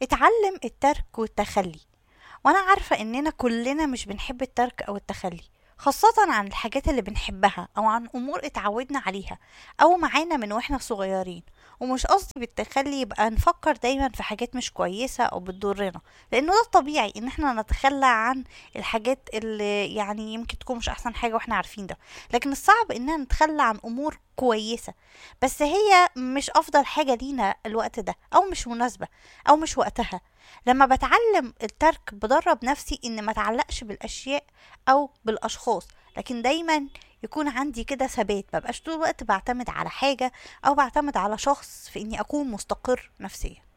اتعلم الترك والتخلي وانا عارفة اننا كلنا مش بنحب الترك او التخلي خاصة عن الحاجات اللي بنحبها أو عن أمور اتعودنا عليها أو معانا من واحنا صغيرين ومش قصدي بالتخلي يبقى نفكر دايما في حاجات مش كويسة أو بتضرنا لأنه ده الطبيعي إن احنا نتخلى عن الحاجات اللي يعني يمكن تكون مش أحسن حاجة واحنا عارفين ده لكن الصعب إننا نتخلى عن أمور كويسة بس هي مش أفضل حاجة لينا الوقت ده أو مش مناسبة أو مش وقتها لما بتعلم الترك بدرب نفسي إن ما تعلقش بالأشياء أو بالأشخاص لكن دايما يكون عندي كده ثبات مبقاش طول الوقت بعتمد على حاجة أو بعتمد على شخص في إني أكون مستقر نفسيا